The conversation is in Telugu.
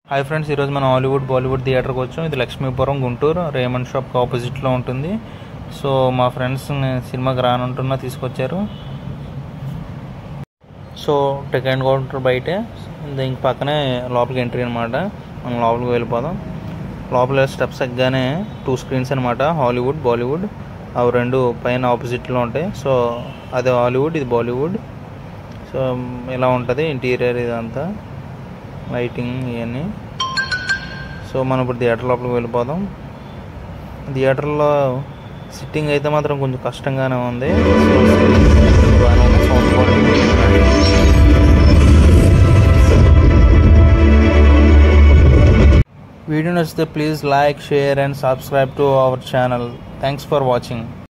హాయ్ ఫ్రెండ్స్ ఈరోజు మనం హాలీవుడ్ బాలీవుడ్ థియేటర్కి వచ్చాం ఇది లక్ష్మీపురం గుంటూరు రేమండ్ షాప్కి ఆపోజిట్లో ఉంటుంది సో మా ఫ్రెండ్స్ సినిమాకి రానంటున్నా తీసుకొచ్చారు సో టికెట్ కౌంటర్ బయటే దీనికి పక్కనే లోపలికి ఎంట్రీ అనమాట మనం లోపలికి వెళ్ళిపోదాం లోపల స్టెప్స్ ఎక్కగానే టూ స్క్రీన్స్ అనమాట హాలీవుడ్ బాలీవుడ్ అవి రెండు పైన ఆపోజిట్లో ఉంటాయి సో అది హాలీవుడ్ ఇది బాలీవుడ్ సో ఇలా ఉంటుంది ఇంటీరియర్ ఇదంతా లైటింగ్ ఇవన్నీ సో మనం ఇప్పుడు థియేటర్ లోపలికి వెళ్ళిపోదాం థియేటర్లో సిట్టింగ్ అయితే మాత్రం కొంచెం కష్టంగానే ఉంది సో బాగానే ఉంది సౌండ్ క్వాలిటీ వీడియో నచ్చితే please like share and subscribe to our channel thanks for watching